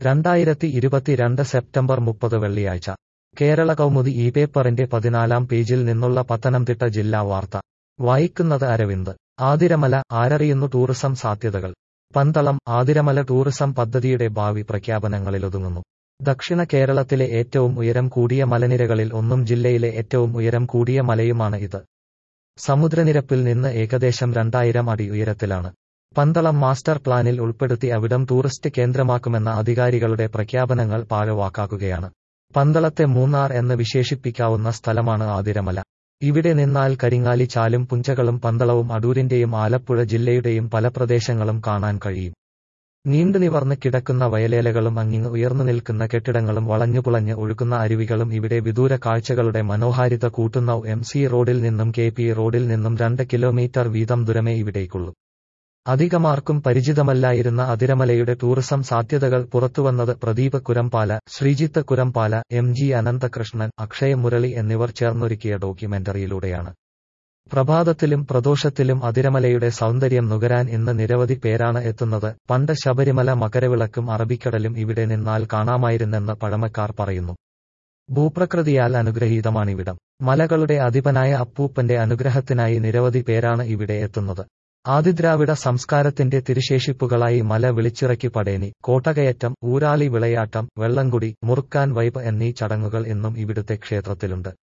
രണ്ടായിരത്തി ഇരുപത്തിരണ്ട് സെപ്റ്റംബർ മുപ്പത് വെള്ളിയാഴ്ച കേരള കൗമുദി ഈ പേപ്പറിന്റെ പതിനാലാം പേജിൽ നിന്നുള്ള പത്തനംതിട്ട ജില്ലാ വാർത്ത വായിക്കുന്നത് അരവിന്ദ് ആതിരമല ആരറിയുന്നു ടൂറിസം സാധ്യതകൾ പന്തളം ആതിരമല ടൂറിസം പദ്ധതിയുടെ ഭാവി പ്രഖ്യാപനങ്ങളിലൊതുങ്ങുന്നു ദക്ഷിണ കേരളത്തിലെ ഏറ്റവും ഉയരം കൂടിയ മലനിരകളിൽ ഒന്നും ജില്ലയിലെ ഏറ്റവും ഉയരം കൂടിയ മലയുമാണ് ഇത് സമുദ്രനിരപ്പിൽ നിന്ന് ഏകദേശം രണ്ടായിരം അടി ഉയരത്തിലാണ് പന്തളം മാസ്റ്റർ പ്ലാനിൽ ഉൾപ്പെടുത്തി അവിടം ടൂറിസ്റ്റ് കേന്ദ്രമാക്കുമെന്ന അധികാരികളുടെ പ്രഖ്യാപനങ്ങൾ പാഴവാക്കാക്കുകയാണ് പന്തളത്തെ മൂന്നാർ എന്ന് വിശേഷിപ്പിക്കാവുന്ന സ്ഥലമാണ് ആതിരമല ഇവിടെ നിന്നാൽ കരിങ്ങാലി ചാലും പുഞ്ചകളും പന്തളവും അടൂരിന്റെയും ആലപ്പുഴ ജില്ലയുടെയും പല പ്രദേശങ്ങളും കാണാൻ കഴിയും നീണ്ടു നിവർന്ന് കിടക്കുന്ന വയലേലകളും അങ്ങിങ്ങ് ഉയർന്നു നിൽക്കുന്ന കെട്ടിടങ്ങളും വളഞ്ഞുപുളഞ്ഞ് ഒഴുകുന്ന അരുവികളും ഇവിടെ വിദൂര കാഴ്ചകളുടെ മനോഹാരിത കൂട്ടുന്ന എം സി റോഡിൽ നിന്നും കെ പി റോഡിൽ നിന്നും രണ്ട് കിലോമീറ്റർ വീതം ദൂരമേ ഇവിടേക്കുള്ളൂ അധികമാർക്കും പരിചിതമല്ലായിരുന്ന അതിരമലയുടെ ടൂറിസം സാധ്യതകൾ പുറത്തുവന്നത് പ്രദീപ് കുരംപാല ശ്രീജിത്ത് കുരംപാല എം ജി അനന്തകൃഷ്ണൻ അക്ഷയ മുരളി എന്നിവർ ചേർന്നൊരുക്കിയ ഡോക്യുമെന്ററിയിലൂടെയാണ് പ്രഭാതത്തിലും പ്രദോഷത്തിലും അതിരമലയുടെ സൗന്ദര്യം നുകരാൻ ഇന്ന് നിരവധി പേരാണ് എത്തുന്നത് പണ്ട് ശബരിമല മകരവിളക്കും അറബിക്കടലും ഇവിടെ നിന്നാൽ കാണാമായിരുന്നെന്ന് പഴമക്കാർ പറയുന്നു ഭൂപ്രകൃതിയാൽ അനുഗ്രഹീതമാണിവിടം മലകളുടെ അധിപനായ അപ്പൂപ്പന്റെ അനുഗ്രഹത്തിനായി നിരവധി പേരാണ് ഇവിടെ എത്തുന്നത് ആദിദ്രാവിഡ സംസ്കാരത്തിന്റെ തിരുശേഷിപ്പുകളായി മല വിളിച്ചിറക്കി പടേനി കോട്ടകയറ്റം ഊരാളി വിളയാട്ടം വെള്ളംകുടി മുറുക്കാൻ വൈബ് എന്നീ ചടങ്ങുകൾ ഇന്നും ഇവിടുത്തെ ക്ഷേത്രത്തിലുണ്ട്